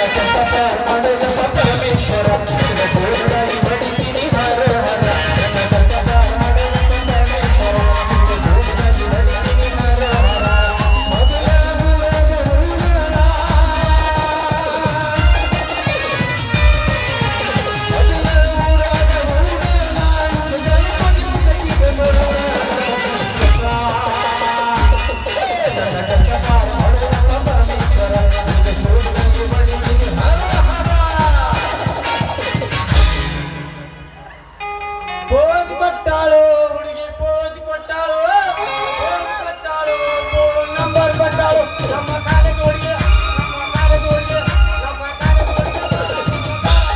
ಪೋಜ್ ಕೊಟ್ಟಾಳು ಹುಡುಗಿ ಪೋಜ್ ಕೊಟ್ಟಾಳು ಪೋಜ್ ಕೊಟ್ಟಾಳು phone number ಕೊಟ್ಟಾಳು ನಮ್ಮ college ಹುಡುಗಿ ನಮ್ಮ ಕಾಲೇಜ್ ಹುಡುಗಿ ನಮ್ಮ ಕಾಲೇಜ್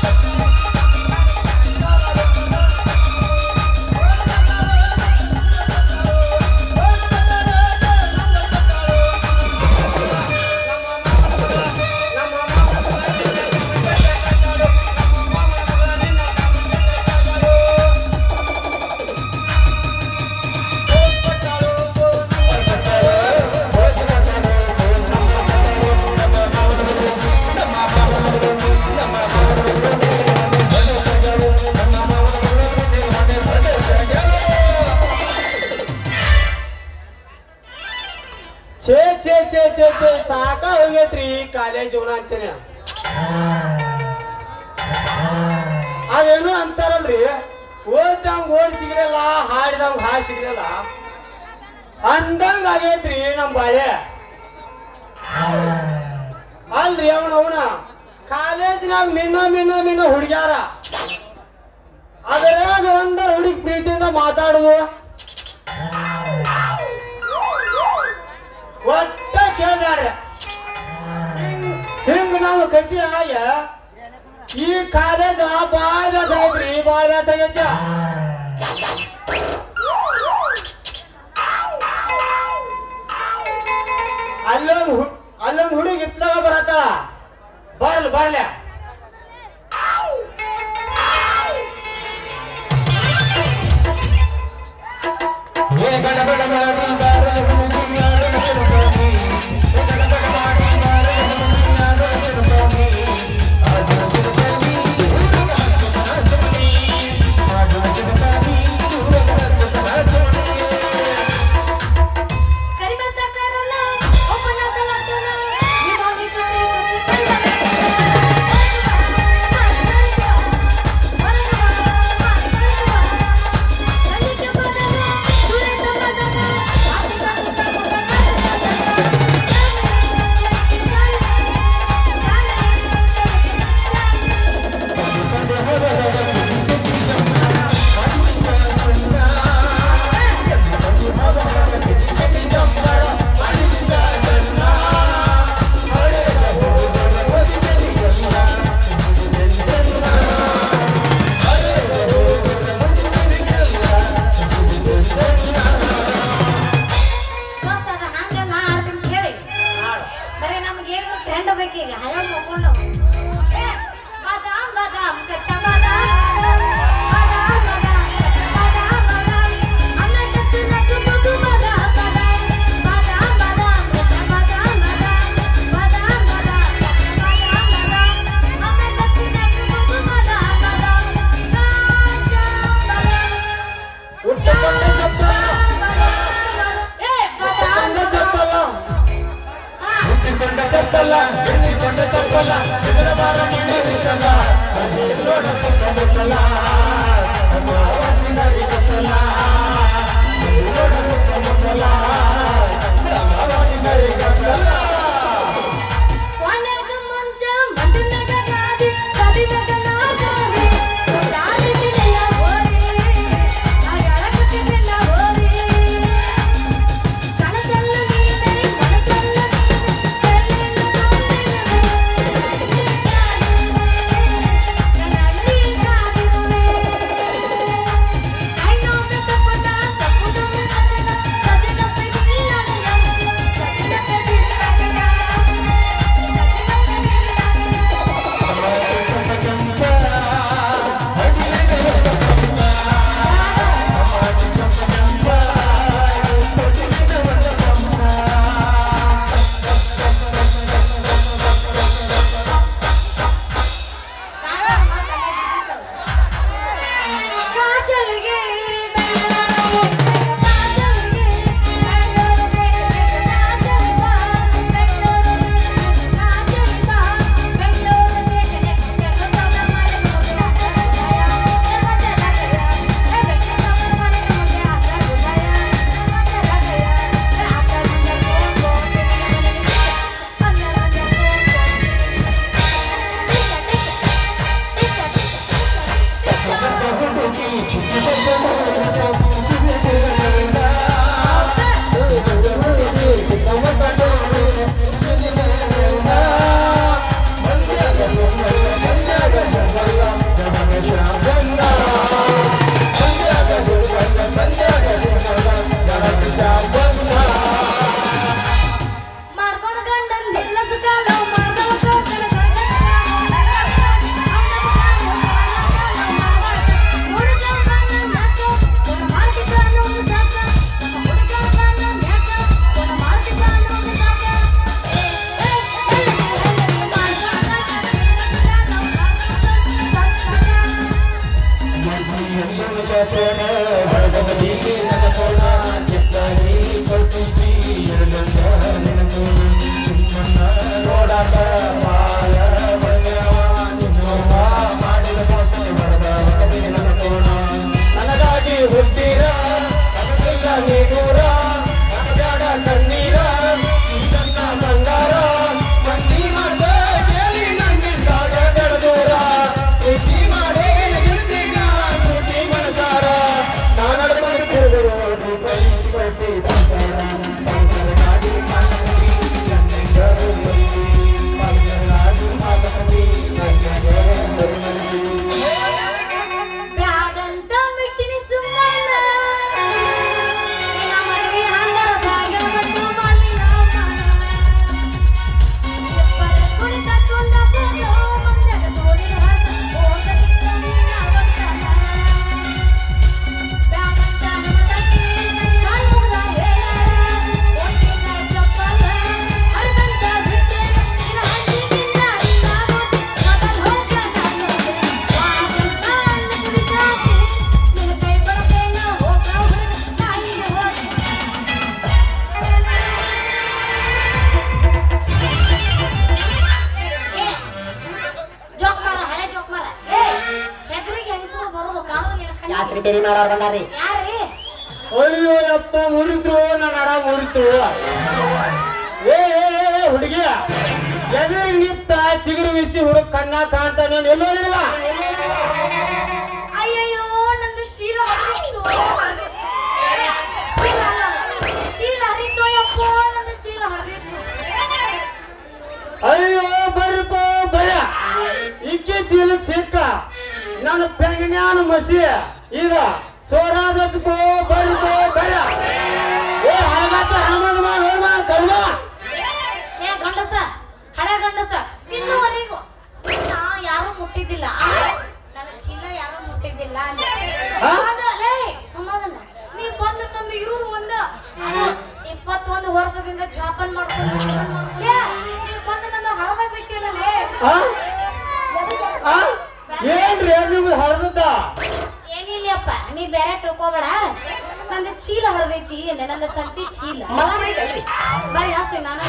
ಛೇ ಛೇ ಛೇ ಛೇ ಛೇ ಸಾಕ ಹೋಗೈತ್ರಿ ಕಾಲೇಜ್ ಜೀವನ ಅಂತೇನೆ ಅದೇನು ಅಂತಾರಲ್ರಿ ಓದ್ದಂಗ್ ಓದ್ ಸಿಗ್ಲಿಲ್ಲ ಹಾಡಿದಂಗ್ ಹಾಡ್ ಸಿಗ್ಲಿಲ್ಲ ಅಂದಂಗ ಆಗೈತ್ರಿ ನಮ್ ಬಾಳೆ ಅಲ್ರಿ ಅವನ ಅವನ ಕಾಲೇಜಿನಾಗ ಮಿನ್ನ ಮಿನ್ನ ಮಿನ್ನ ಹುಡುಗ್ಯಾರ ಅದ್ರಾಗ ಒಂದರ ಹುಡುಗಿ ಪ್ರೀತಿಯಿಂದ ಮಾತಾಡುದು ಒಟ್ಟ ಕೇಳ್ಬ್ಯಾಡ್ರಿ ಹಿಂಗ್ ಹಿಂಗ್ ನಾವು ಕತಿ ಆಯ ಈ ಕಾಲೇಜ್ ಬಾಳ ಬೇಸರ ಆಗೈತ್ರಿ ಬಾಳ ಬೇಸರ ಆಗೈತಿ ಅಲ್ಲೊಂದು ಹು ಅಲ್ಲೊಂದು ಹುಡುಗಿ ಇತ್ಲಾಗ ಬರತ್ತಾಳ ಬರ್ಲಿ ಬರ್ಲಿ ಕಡಿಮೆ ತಕಾರಲ್ಲ ಒಬ್ಬನ ತಲತ್ತನ ಈ ನೋಡಿ ಸುತ್ತಿ ದೋಸ್ತದ ಹಂಗೆಲ್ಲ ಆಡ್ತೀನಿ ಕೇಳಿ ಬರೀ ನಮ್ಗೆ ಏನು ಟ್ರೆಂಡ್ ಬೇಕೀಗ ಹಳೆ ಹೋಗ್ಕೊಂಡು ಏ, ಬಾದಾಮ್ ಬಾದಾಮ್ ಕಚ್ಚಾ ಬಾದಾಮ್ ಬಾದಾಮ್ ಬಾದಾಮ್ ಕಚ್ಚಾ ಬಾದಾಮ್ ಬಾದಾಮ್ ಅನ್ನ ಕಚ್ಚು ನಕ್ಕು ಮಗು ಬಾದಾಮ್ ಬಾದಾಮ್ ಬಾದಾಮ್ ಬಾದಾಮ್ ಕಚ್ಚಾ ಬಾದಾಮ್ ಬಾದಾಮ್ ಬಾದಾಮ್ ಬಾದಾಮ್ ಕಚ್ಚಾ ಬಾದಾಮ್ ಬಾದಾಮ್ ಅನ್ನ ಕಚ್ಚು ನಕ್ಕು ಮಗು ಬಾದಾಮ್ ಬಾದಾಮ್ ಕಚ್ಚಾ ಬಾದಾಮ್ ಹುಟ್ಟಕೊಂಡ ಚಪ್ಪಲ ಏ ಬಾದಾಮ್ ಹುಟ್ಟಕೊಂಡ ಚಪ್ಪಲ ಹಾ ಹುಟ್ಟಿಕೊಂಡ ಚಪ್ಪಲ ಹುಟ್ಟಿಕೊಂಡ ಚಪ್ಪಲ ಇದರ ಬಾರ ಮಾಡಿರುತ್ತಲ್ಲ ನೋಡ ಸುತ್ತಮುತ್ತಲ ನಮ್ಮ ಆವಾಸಿನ ಇರುತ್ತಲ್ಲ ನೋಡ ಸುತ್ತಮುತ್ತಲ ನಮ್ಮ ಆವಾಸಿನ ಇರುತ್ತಲ್ಲ ಕೊನೆಗ ಮುಂಚ ಮಂದಿನಗ ಗಾದಿ ಕದಿನಗ ನಾಗಾರಿ ಗಾದಿ ತಿಳೆಯ ಹೋರಿ ಆಗಳಕ ತಿನ್ನ ಹೋರಿ ಕನಸಲ್ಲ ನೀನೆ ಮನಸಲ್ಲ ನೀನೆ ತೋಣ ಬಡಬಡಿಗೆ ನನ್ನ ತೋಣ ಚಿತ್ತಾಗಿ ಕೊಡ್ತೀನಿ ಇರಲಂದ ನೆನಪೋಣ ನಿಮ್ಮನ್ನ ನೋಡಾಕ ಬಾಳ ಬಗೆಯವ ನಿಮ್ಮವ್ವ ಮಾಡಿದ ಮೋಸ ಬಡದ ಬಡದಿಗೆ ನನ್ನ ತೋಣ ನನಗಾಗಿ ಹುಟ್ಟಿರ ನನಗಿಲ್ಲ ನೀ ದೂರ ನನಗಾಡ ಕಣ್ಣೀರ ಈ ನನ್ನ ಬಂಗಾರ ಮಂದಿ ಮಾತ ಕೇಳಿ ನಂಗಿದ್ದಾಗ ಬೆಳೆದೋರ ಪ್ರೀತಿ ಮಾಡೇ ಗೆಲ್ತೀಗ ಪ್ರೀತಿ ಮನಸಾರ ನಾನು ಬಂದು ತಿರುಗರು ನೀ ಕಲಿಸಿಕೊಟ್ಟಿ ಸಂಸಾರ ಸಂಸಾರ ಮಾಡಿ ಮಾತನಾಡಿ ನನ್ನಿಂದ ಬರುವಂತಿ. ಸಂಸಾರವಾಗಿ ಮಾತನಾಡಿ ನನ್ನಿಂದ ಬರುವಂತಿ. ಬ್ಯಾಡಂತ ಬಿಟ್ಟಿನಿ ಸುಮ್ಮನ ನಿನ್ನ ಮದುವೆ ಹಂಗರ ಭಾಗ್ಯ ಮತ್ತು ಮಲ್ಲಿನ ಮನ. ಕುಣಿತ ಕುಂದ ಪೂಜೋ ಮಂಜಗ ತೋರಿದ ಹಸ ಹೋಗದಿ ಕವಿನ ವಚನ. ಬ್ಯಾಡಂತ ನಮದಕ್ಕೆ ಕಾಯುವುದ ಹೇಳ. ಒಟ್ಟಿನ ಚಪ್ಪಲ ಅರ್ಧಂತ ಬಿಟ್ಟೆ ನಿನ್ನ ಹಂಚಿನಿಂದ ಇನ್ನಾಗೋದು ಮೊದಲು ಹೋಗ ನಾನು. ವಾಗಂತ ಅನ್ನ ಕುಡಿದಾಗೆ ನಿನ್ನ ಕೈ ಬರಬೇನ ಹೋಗ ಹುಡುಗ ತಾಯಿಗೆ ಹೋಗಿ ಜೋಕ್ ಮಾರ ಹಳೆ ಜೋಕ್ ಮಾರ ಏ ಹೆದ್ರಿಗೆ ಹೆಂಗಸರು ಬರೋದು ಕಾಣೋದು ನಿನ್ನ ಕಣ್ಣಿಗೆ. ಯಾಸ್ರಿ ಬೇರಿ ಮಾಡೋರ್ ಬಂದಾರ್ರಿ ಯಾರ್ರೀ ಅಯ್ಯೋ ಯಪ್ಪ ಮುರಿದ್ರು ನನ್ನ ಹಡ ಮುರಿತು ಏ ಏ, ಏ, ಹುಡುಗಿ ಎದುರು ನಿಂತ ಚಿಗುರು ಬಿಸಿ ಹುಡುಗ ಕಣ್ಣ ಕಾಣ್ತಾನೆ ಎಲ್ಲೋ ನಿಲ್ವ ಅಯ್ಯಯ್ಯೋ ನಂದು ಶೀಲ ಹರಿತು ಶೀಲ ಅಲ್ಲ, ಶೀಲ ಹರಿತು ಯಪ್ಪ ನಂದು ಶೀಲ ಹರಿತು ಅಯ್ಯೋ ಬರ್ಪ ಭಯ ಇಕ್ಕಿ ಚೀಲಕ್ ಸಿಕ್ಕ ನನ್ನ ಪೆಂಗನ್ಯಾನ ಮಸಿ ಈಗ ಸೋರಾದಕ್ಕೋ ಬರ್ಪೋ ಭಯ ಏ ಹಳಗಾತ ಹನುಮಾನ ಮಾಡ ನೋಡ್ಮಾನ ಕರ್ಮ ಏ ಗಂಡಸ ಹಳೆ ಗಂಡಸ ಇನ್ನುವರೆಗೂ ನಾ ಯಾರು ಮುಟ್ಟಿದ್ದಿಲ್ಲ ನನ್ನ ಚೀಲ ಯಾರು ಮುಟ್ಟಿದ್ದಿಲ್ಲ ಅಂದೆ. ಹಾ? ಸಮಾಧಾನ, ಲೇ, ಸಮಾಧಾನ ನೀ ಬಂದು ನಂದು ಇರುವುದು ಒಂದ ಇಪ್ಪತ್ತೊಂದು ವರ್ಷದಿಂದ ಜಾಪನ್ ಮಾಡ್ಕೊಂಡು ಲೇ, ನೀ ಬಂದು ನನ್ನ ಹಳದ ಬಿಟ್ಟಿಲ್ಲ ಲೇ ಆ? ಆ? ಏನ್ರಿ ನಿಮ್ದು ಹಳದದ್ದ ಏನಿಲ್ಲಪ್ಪ ನೀ ಬೇರೆ ತಿಳ್ಕೊಬೇಡ ನಂದು ಚೀಲ ಹರಿದೈತಿ ಅಂದೆ ನಂದು ಸಂತಿ ಚೀಲ ಮಲ ಐತಲ್ರಿ ಬರೀ ಜಾಸ್ತಿ ನಾನು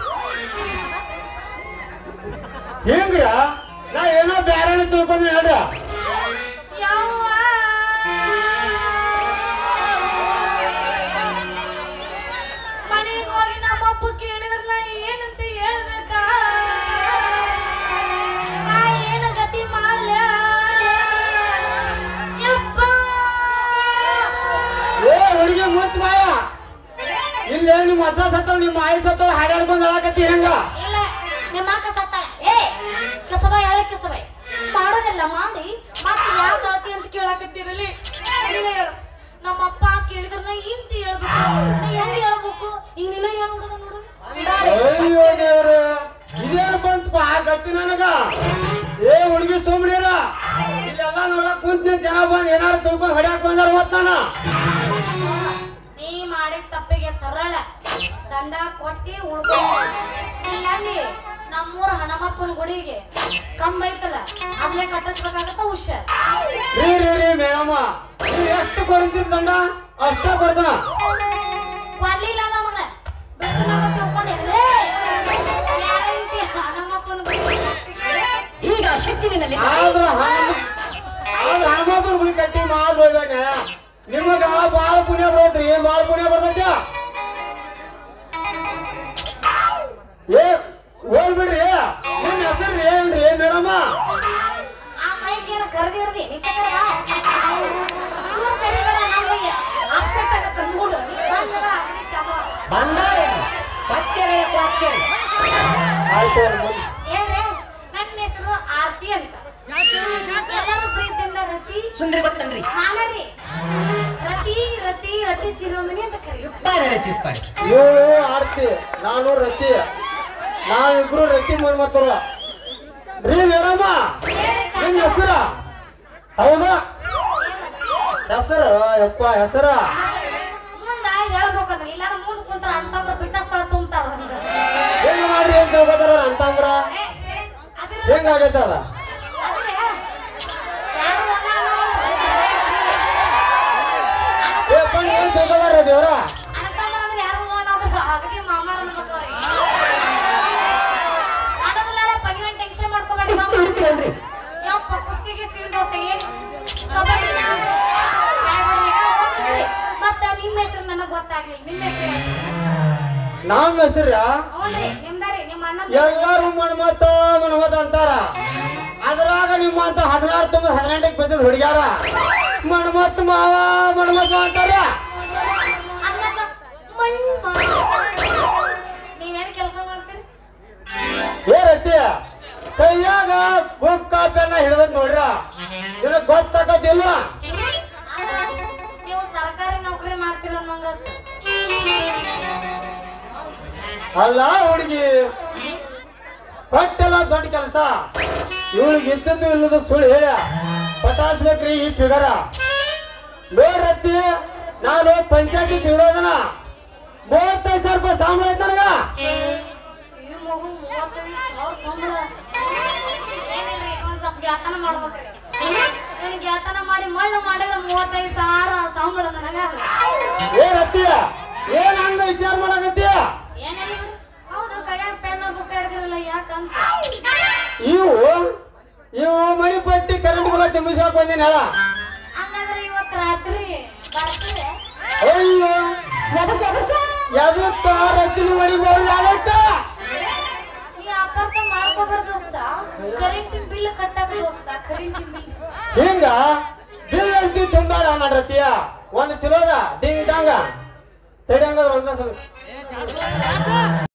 ಹೆಂಗ್ರ ನಾ ಏನೋ ಬ್ಯಾರೆ ತಿಳ್ಕೊಂಡ್ರಿ ಹೇಳ್ರಿ ಯವ್ವ. ಮನೆಗ್ ಹೋಗಿ ನಮ್ಮ ಅಪ್ಪ ಕೇಳಿದ್ರಲ್ಲ ಏನಂತ ಹೇಳ್ಬೇಕ ನಾ ಏನ ಗತಿ ಮಾಡ್ಲ ಯಪ್ಪ ಏ ಹುಡುಗಿ ಮುಚ್ಚ ಮಾಯ ಇಲ್ಲೇ ನಿಮ್ಮ ಅಜ್ಜ ಸತ್ತವ್ ನಿಮ್ಮ ಆಯಿ ಸತ್ತವ್ ಹಾಡಾಡ್ಕೊಂಡ್ ಹೇಳಕತ್ತಿ ಹೆಂಗ ಇಲ್ಲ ನಿಮ್ಮ ಅಕ್ಕ ಸತ್ತಾಳ ಏ ಕಸಬ ಹೇಳ ಕಸಬ ಮಾಡೋದಿಲ್ಲ ಮಾಡಿ ಮತ್ತೆ ಯಾಕೆ ಅಳತಿ ಅಂತ ಕೇಳಾಕತ್ತೀರಲ್ಲಿ ನೀನೇ ಹೇಳು ನಮ್ಮ ಅಪ್ಪ ಕೇಳಿದ್ರ ನಾ ಇಂತ ಹೇಳ್ಬೇಕು ನಾ ಹೆಂಗ್ ಹೇಳ್ಬೇಕು ಹಿಂಗ್ ನೀನೇ ಹೇಳ್ಬಿಡುದ ನೋಡು ಅಯ್ಯೋ ದೇವ್ರ ಇದೇನು ಬಂತಪ್ಪ ಆ ಗತಿ ನನಗ ಏ ಹುಡುಗಿ ಸುಮ್ನಿರ ಇಲ್ಲೆಲ್ಲ ನೋಡಕ್ ಕುಂತ ಜನ ಬಂದ್ ಏನಾರು ತಿಳ್ಕೊಂಡ್ ಹೊಡ್ಯಾಕ್ ಬಂದಾರ ಮತ್ ನಾನು ನೀ ಮಾಡಿದ ತಪ್ಪಿಗೆ ಸರಳ ದಂಡ ಕೊಟ್ಟಿ ಉಳ್ಕೊಂಡ ಇಲ್ಲಿ ನಮ್ಮೂರ ಹಣಮಪ್ಪನ ಗುಡಿಗೆ ಕಂಬ ಐತಲ್ಲ ಅದ್ಲೇ ಕಟ್ಟಿಸ್ಬೇಕಾಗತ್ತ ಹುಷಾರ್ ರೀ ರೀ ರೀ ಮೇಡಮ್ಮ ನೀವು ಎಷ್ಟು ಕೊಡ್ತೀರಿ ದಂಡ ಅಷ್ಟ ಕೊಡ್ತಾನ ಕೊಡ್ಲಿಲ್ಲ ನಮಗ ಬಿಟ್ಟು ನಮ್ಮ ತಿಳ್ಕೊಂಡಿರ್ಲೇ ಗ್ಯಾರಂಟಿ ಹಣಮಪ್ಪನ ಗುಡಿ ಈಗ ಶಕ್ತಿ ನಿನ್ನಲ್ಲಿ ಆದ್ರ ಹಣ ಆದ್ರ ಹನುಮಪ್ಪನ ಗುಡಿ ಕಟ್ಟಿ ಮಾಲ್ ಹೋಗಾಗ ನಿಮಗ ಬಾಳ ಪುಣ್ಯ ಬರ್ತೈತ್ರಿ ಏನ್ ಬಾಳ ಪುಣ್ಯ ಬರ್ತೈತಿ ಏ ಹೋಲ್ ಬಿಡ್ರಿ ನಿಮ್ ಹೆಸರು ಏನ್ರಿ ಮೇಡಮ್ಮ ಆ ಮೈಕ್ ಏನ ಕರೆದಿ ಹಿಡ್ದಿ ನಿಜ ಕರೆ ಬಾ ಇವ್ರು ಸರಿ ಬೇಡ ನಮ್ಗೆ ಅಪ್ಸೆಟ್ ಆಗತ್ತ ಮೂಡು ನೀ ಬಂದದ ಚಲೋ ಬಂದಾರೆ ಪಚ್ಚರೆ ಪಚ್ಚರೆ ಆಯ್ತು ಅವ್ರ್ ಮುಂದ್. ಹೇಳ್ರಿ ನನ್ನ ಹೆಸರು ಆರ್ತಿ ಅಂತ ಎಲ್ಲರೂ ಪ್ರೀತಿಯಿಂದ ರತಿ ಸುಂದರಿ ಗೊತ್ತನ್ರಿ ನಾನರಿ ರತಿ ರತಿ ರತಿ ಶಿರೋಮಣಿ ಅಂತ ಕರೀತಾರೆ ಚಿಪ್ಪಾರ ಚಿಪ್ಪಾರ ಇವಳು ಆರ್ತಿ ನಾನು ರತಿ ನಾವಿಬ್ರು ರತಿ ಮನ್ಮತ್ತರು ರೀ ಮೇಡಮ್ಮ ನಿಮ್ ಹೆಸರ ಹೌದಾ ಹೆಸರು ಯಪ್ಪ ಹೆಸರ ಮುಂದ ಹೇಳ್ಬೇಕಂದ್ರೆ ಇಲ್ಲ ಮುಂದ್ ಕುಂತ್ರ ಅಂತಂದ್ರ ಬಿಟ್ಟ ಸ್ಥಳ ತುಂಬ್ತಾರ ಅದಂಗ. ಹೆಂಗ್ ಮಾಡ್ರಿ ಅಂತ ಹೇಳ್ಕೊತಾರ ಅಂತಂದ್ರ ಏ, ಅದ್ರ ಹೆಂಗಾಗೈತೆ ಅದ ಅದ್ರೆ ಯಾರು ಒಣ ಅನ್ನೋವಲ್ಲ. ತಿಳ್ಕೊಬಾರ ದೇವ್ರ ಅಣ್ಣತಮ್ಮರ ಅಂದ್ರೆ ಯಾರು ಮಾಡೋದು ಅಗದಿ ಮಾಮಾರ ಅನ್ಕೋತಾರೆ ಮಾಡೋದಿಲ್ಲ ಪನಿವನ್ ಟೆನ್ಷನ್ ಮಾಡ್ಕೋಬೇಡಿ ಮಾಮ. ಕುಸ್ತಿ ಹಿಡ್ತೀರಲ್ರಿ ಯಪ್ಪ ಕುಸ್ತಿಗೆ ಸಿಲ್ ದೋಸ್ತ ಏನು ಕಬಡ್ಡಿ ಮತ್ತ ನಿಮ್ಮ ಹೆಸರು ನನಗ್ ಗೊತ್ತಾಗ್ಲಿಲ್ಲ ನಿಮ್ಮ ಹೆಸರು ನಮ್ಮ ಹೆಸರ ಹ್ಞೂನ್ರಿ ನಿಮ್ದಾರಿ ನಿಮ್ಮ ಅಣ್ಣ ಎಲ್ಲಾರು ಮಣ್ಮತ್ತ ಮಣ್ಮತ ಅಂತಾರ ಅದ್ರಾಗ ನಿಮ್ಮಂತ ಹದಿನಾರು ತುಂಬ ಹದಿನೆಂಟಕ್ಕೆ ಬಂದಿದ್ ಹುಡುಗ್ಯಾರ ಮಣ್ಮತ್ ಮಾವ ಮಣ್ಮತ್ ಅಂತಾರ ಅನ್ನದ ಮಣ್ಣ ನೀವೇನು ಕೆಲಸ ಮಾಡ್ತೀರಿ ಏ ರತ್ತಿ ಕೈಯಾಗ ಬುಕ್ ಪೆನ್ನ ಹಿಡಿದ್ ನೋಡ್ರ ನಿನಗ್ ಗೊತ್ತಾಗತ್ತಿಲ್ಲ ಆದ್ರ ನೀವು ಸರ್ಕಾರಿ ನೌಕರಿ ಮಾಡ್ತೀರ ಅನ್ನಂಗ ಅಲ್ಲ ಹುಡುಗಿ ಕೊಟ್ಟೆಲ್ಲ ದೊಡ್ಡ ಕೆಲಸ ಇವಳಿಗೆ ಇದ್ದದ್ದು ಇಲ್ಲದ ಸುಳ್ಳು ಹೇಳ ಪಟಾಸ್ಬೇಕ್ರಿ ಈ ಫಿಗರ ನೋಡ್ರತ್ತಿ ನಾನು ಪಂಚಾಯತಿ ತಿಳೋದನ ಮೂವತ್ತೈದು ಸಾವಿರ ರೂಪಾಯಿ ಸಂಬಳ ಐತೆ ನನಗ ಈ ಮಗು ಮೂವತ್ತೈದು ಸಾವಿರ ಸಂಬಳ ಏನಿಲ್ರಿ ಒಂದ್ ಸ್ವಲ್ಪ ಗೆಳತನ ಮಾಡ್ಬೇಕ್ರಿ ನೀನು ಗೆಳತನ ಮಾಡಿ ಮಣ್ಣು ಮಾಡಿದ್ರೆ ಮೂವತ್ತೈದು ಸಾವಿರ ಸಂಬಳ ನನಗ ಏ ರತ್ತಿ ಏನ್ ಹಂಗ ವಿಚಾರ ಮಾಡಕತ್ತೀಯ ಏನಿಲ್ಲ ಹೌದು ಕೈಯಾಗ ಪೆನ್ ಬುಕ್ ಹಿಡಿದಿರಲ್ಲ ಯಾಕಂತ ಇವು ಇವು ಮಣಿ ಪಟ್ಟಿ ಕರೆಂಟ್ ಬಿಲ್ಲ ತುಂಬಿಸ್ಕೊಂಡ್ ಬಂದಿನ ಹೇಳ ಹಂಗಾದ್ರೆ ಇವತ್ತು ರಾತ್ರಿ ಬರ್ತೀರಿ ಅಯ್ಯೋ ಎದಸ ಎದಸ ಎದಕ್ಕ ರತ್ತಿನ ಮಣಿ ಬೋರ್ಡ್ ಆಗತ್ತ ಈ ಅಪಾರ್ಥ ಮಾಡ್ಕೋಬೇಡ ದೋಸ್ತ ಕರೆಂಟಿನ ಬಿಲ್ ಕಟ್ಟಾಕ ದೋಸ್ತ ಕರೆಂಟಿನ ಬಿಲ್ ಹಿಂಗ ಬಿಲ್ ಅಂತಿ ತುಂಬಾಡ ಮಾಡ್ರತಿಯ ಒಂದು ಚಲೋದ ದಿಂಗ್ ದಾಂಗ ತಡಿ ಹಂಗಾದ್ರೆ ಒಂದ ಸಲ